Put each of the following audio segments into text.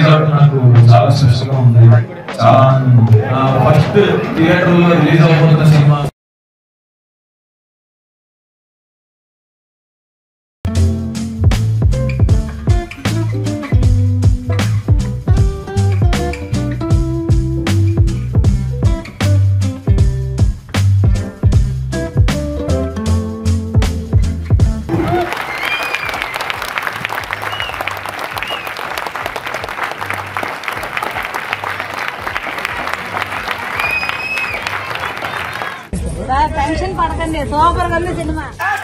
కాబట్టి నాకు చాలా స్పెషల్ గా ఉంది చాలా ఫస్ట్ థియేటర్ లో రిలీజ్ అవబోతున్న సినిమా టెన్షన్ పడకండి సూపర్ గా ఉంది సినిమా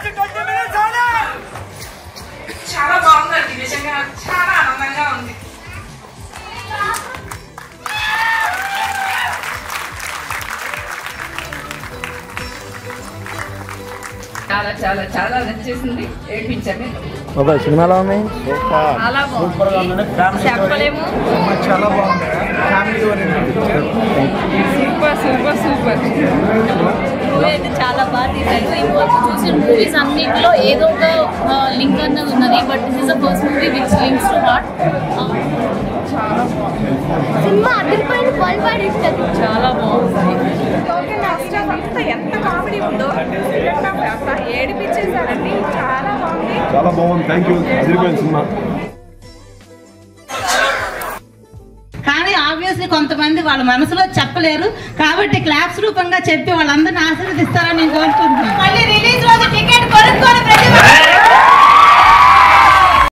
చాలా బాగుందండి నిజంగా చాలా ఆనందంగా ఉంది చాలా చాలా చాలా నచ్చేసింది ఏడ్పించాను బాబాయ్ సినిమాలో ఉన్నాయి చాలా బాగుంది చెప్పలేము చాలా బాగుంది family oriented super super super movie అయితే చాలా బాగా తీశారు ఇప్పుడు చూసిన మూవీస్ అన్నింటిలో ఏదో ఒక లింక్ అన్నది ఉన్నది but this is the first movie which links to heart సినిమా అదిరిపోయిన వన్ వర్డ్ ఇస్తుంది చాలా బాగుంది లాస్ట్ అంతా ఎంత కామెడీ ఉందో సెకండ్ హాఫ్ అంతా ఏడిపించేశారండి చాలా బాగుంది చాలా బాగుంది థ్యాంక్ యూ అదిరిపోయింది సినిమా కానీ ఆబ్వియస్లీ కొంతమంది వాళ్ళ మనసులో చెప్పలేరు కాబట్టి క్లాప్స్ రూపంగా చెప్పి వాళ్ళందరిని ఆశీర్వదిస్తారని నేను కోరుకుంటున్నాను మళ్ళీ రిలీజ్ రోజు టికెట్ కొనుక్కొని ప్రతి ఒక్కరు